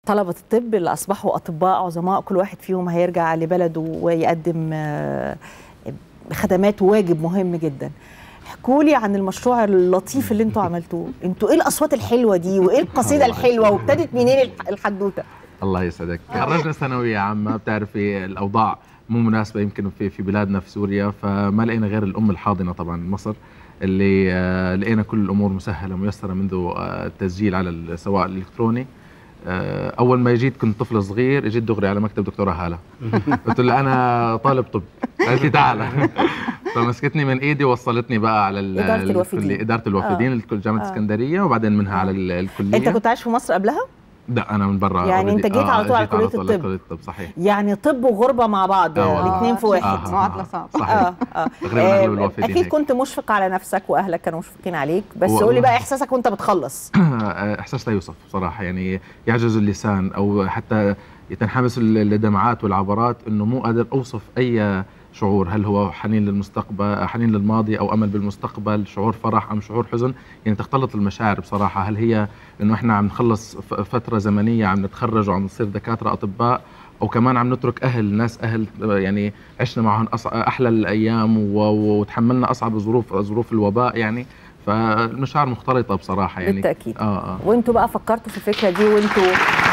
طلبة الطب اللي أصبحوا أطباء عظماء كل واحد فيهم هيرجع لبلده ويقدم آه، خدمات واجب مهم جدا احكوا لي عن المشروع اللطيف اللي انتوا عملتوه انتوا ايه الاصوات الحلوه دي وايه القصيده الحلوه وابتدت منين الح- الحدوته الله يسعدك خرجنا ثانوية عامة بتعرفي الأوضاع مو مناسبة يمكن في في بلادنا في سوريا فما لقينا غير الأم الحاضنة طبعا مصر اللي آه، لقينا كل الأمور مسهلة ميسرة منذ آه، التسجيل على السواق الإلكتروني آه، أول ما جيت كنت طفل صغير اجيت دغري على مكتب دكتورة هالة قلت له أنا طالب طب قالت لي تعال فمسكتني من ايدي ووصلتني بقى على ال- إدارة الكلية- الوافدين. اداره الوافدين آه. الكل- جامعه آه. اسكندريه وبعدين منها على ال- الكليه انت كنت عايش في مصر قبلها لا انا من برا يعني أنت already. جيت على طول على جيت كلية طول الطب. كليه الطب صحيح يعني طب وغربه مع بعض آه والله. الاثنين في واحد آه. معادله صعبه صحيح اه اه تقريبا اغلب آه، الوافدين اكيد هيك. كنت مشفق على نفسك واهلك كانوا مشفقين عليك بس والله. قول لي بقى احساسك وانت بتخلص احساس لا يوصف صراحه يعني يعجز اللسان او حتى تنحبس الدمعات والعبرات انه مو قادر اوصف اي شعور هل هو حنين للمستقبل حنين للماضي او امل بالمستقبل شعور فرح ام شعور حزن يعني تختلط المشاعر بصراحه هل هي انه احنا عم نخلص ف- فتره زمنيه عم نتخرج وعم نصير دكاتره اطباء او كمان عم نترك اهل ناس اهل يعني عشنا معهم أص- احلى الايام و- وتحملنا اصعب ظروف ظروف الوباء يعني فالمشاعر مختلطه بصراحه يعني بالتأكيد. اه اه وانتوا بقى فكرتوا في الفكره دي وانتوا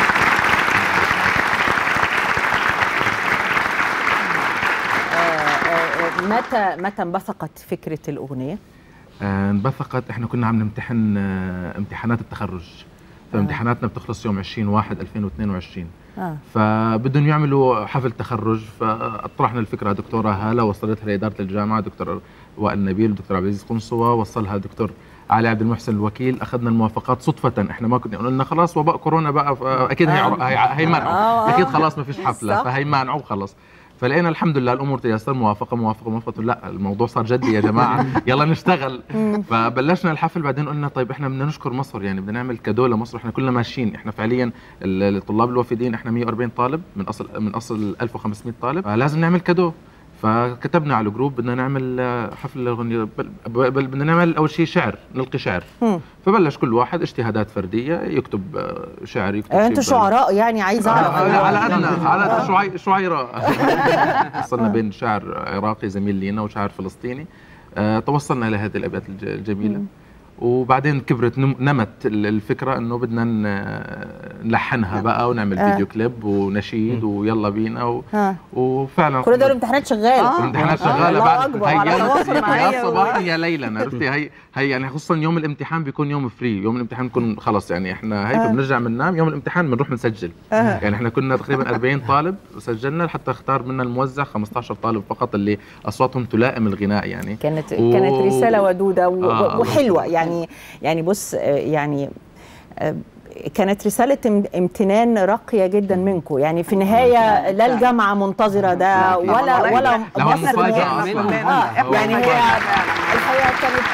آه، آه، متى متى انبثقت فكره الاغنيه؟ آه، انبثقت احنا كنا عم نمتحن آه، امتحانات التخرج فامتحاناتنا بتخلص يوم 20 1 2022 اه فبدهم يعملوا حفل تخرج فاطرحنا الفكره دكتوره هاله وصلتها لاداره الجامعه دكتور وائل نبيل ودكتور عبد العزيز قنصوه وصلها دكتور علي عبد المحسن الوكيل اخذنا الموافقات صدفه احنا ما كنا قلنا خلاص وباء كورونا بقى اكيد هي آه. هي آه، هيمنعوا آه. اكيد خلاص ما فيش حفله صح. فهيمنعوا خلص فلقينا الحمد لله الامور تيسر موافقه موافقه موافقه لا الموضوع صار جدي يا جماعه يلا نشتغل فبلشنا الحفل بعدين قلنا طيب احنا بدنا نشكر مصر يعني بدنا نعمل كادو لمصر احنا كلنا ماشيين احنا فعليا ال- الطلاب الوافدين احنا 140 طالب من اصل من اصل 1500 طالب فلازم نعمل كادو فكتبنا على الجروب بدنا نعمل آه، حفل اغنيه بل, بل, بل بدنا نعمل اول شيء شعر نلقي شعر مم. فبلش كل واحد اجتهادات فرديه يكتب آه، شعر يكتب آه، شيء انتوا بال- شعراء يعني عايز اعرف على على قدنا على قد شعي شعيرة وصلنا بين شاعر عراقي زميل لينا وشاعر فلسطيني آه، توصلنا الى هذه الابيات الج- الجميله وبعدين كبرت نم- نمت ال- الفكره انه بدنا ن- نلحنها بقى ونعمل آه. فيديو كليب ونشيد ويلا بينا و... ها وفعلا كل ده الامتحانات شغاله الامتحانات آه، شغاله الله بعد أكبر، هي على يا- تواصل معايا يا صباحا يا ليلا عرفتي هي هي يعني خصوصا يوم الامتحان بيكون يوم فري يوم الامتحان بيكون خلص يعني احنا هي آه. بنرجع بننام يوم الامتحان بنروح بنسجل آه. يعني احنا كنا تقريبا 40 طالب سجلنا لحتى اختار منا الموزع 15 طالب فقط اللي اصواتهم تلائم الغناء يعني كانت و- كانت رساله ودوده و- آه. وحلوه يعني يعني بص آه، يعني آه، كانت رسالة ام- امتنان راقية جدا منكم يعني في النهاية لا الجامعة منتظرة ده ولا والله ولا لا، هو مصر المفاجأة هي- أصلاً. آه، هو يعني هي المفاجأة. الحقيقة كانت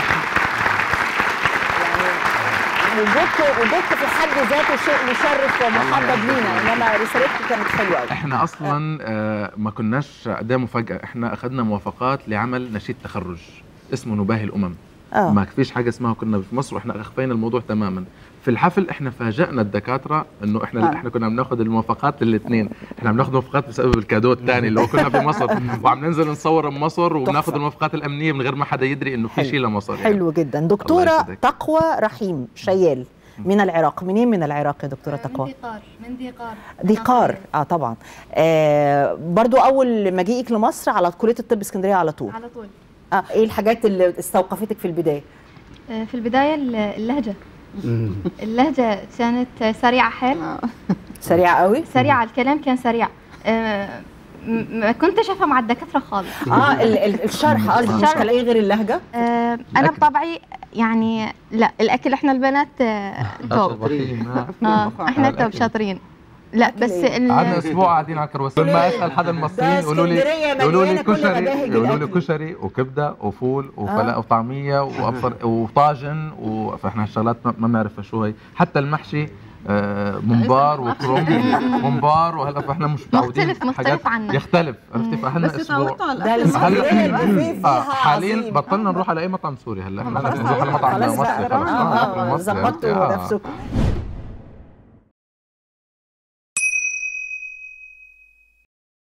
يعني وجودكم وجودكم في حد ذاته شيء مشرف ومحبب لينا انما رسالتكم كانت حلوة قوي احنا اصلا آه، ما كناش ده مفاجاه احنا اخذنا موافقات لعمل نشيد تخرج اسمه نباهي الامم اه ما فيش حاجه اسمها كنا في مصر واحنا اخفينا الموضوع تماما في الحفل احنا فاجئنا الدكاتره انه احنا آه. احنا كنا بناخذ الموافقات الاثنين احنا عم ناخذ موافقات بسبب الكادو الثاني اللي هو كنا في مصر وعم ننزل نصور بمصر وبناخذ تحفة. الموافقات الامنيه من غير ما حدا يدري انه في حلو. شيء لمصر يعني. حلو جدا دكتورة يسعدك. تقوى رحيم شيال من العراق منين من العراق يا دكتورة من تقوى ديقار من ديقار ديقار اه طبعا آه برضو اول مجيئك لمصر على كليه الطب اسكندريه على طول على طول آه ايه الحاجات اللي استوقفتك في البدايه آه، في البداية ال- اللهجة اللهجة كانت سريعة حيل سريعه قوي سريعة الكلام كان سريع آه، م- ما كنتش افهم على الدكاترة خالص اه ال ال الشرح قصدي مش الشرح. هلاقي غير اللهجه آه، انا الأكل. بطبعي يعني لا الاكل احنا البنات آه، توب آه، احنا توب الأكل. شاطرين لا أكل بس إيه؟ ال- قعدنا اسبوع قاعدين على الكرواسون ما اسال حدا المصريين يقولوا لي اسكندرية يقولوا لي مليانة كل كشري مذاهب يقولوا لي الأكل. كشري وكبده وفول وفلا آه. وطعميه وابصر وطاجن و- فاحنا الشغلات ما ما بنعرفها شو هي حتى المحشي آه، ممبار وكرنب ممبار وهلا فاحنا مش متعودين مختلف- مختلف حاجات عنا. يختلف عرفتي فاحنا بس اسبوع اتعودتوا على ده الاكل الاسكندريه هلا البوفيه فيها آه، حاليا عظيم. بطلنا نروح على اي مطعم سوري هلا احنا خلاص نروح على مطعم خلاص مصري بقى خلاص آه، آه، آه، مصري. ظبطتوا آه. نفسكم